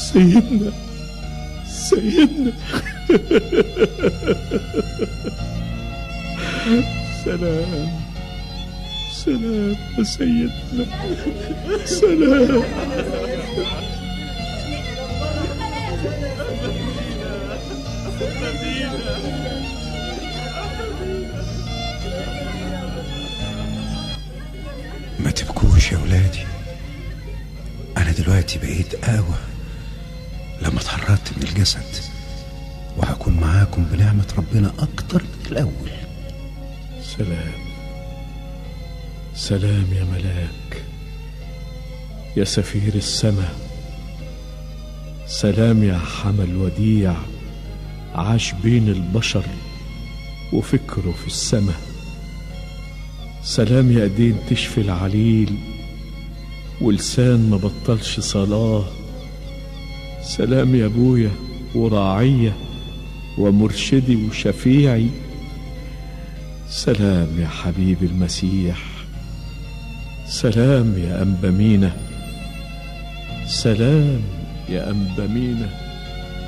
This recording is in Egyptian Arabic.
سيدنا سيدنا سلام سلام يا سيدنا سلام ما تبكوش يا ولادي أنا دلوقتي بقيت قهوة لما اتحررت من الجسد وهكون معاكم بنعمة ربنا أكتر من الأول سلام سلام يا ملاك يا سفير السماء سلام يا حمل وديع عاش بين البشر وفكره في السماء سلام يا ايدين تشفي العليل ولسان ما بطلش صلاة سلام يا ابويا وراعية ومرشدي وشفيعي سلام يا حبيبي المسيح سلام يا أنبا مينا سلام يا أنبا مينا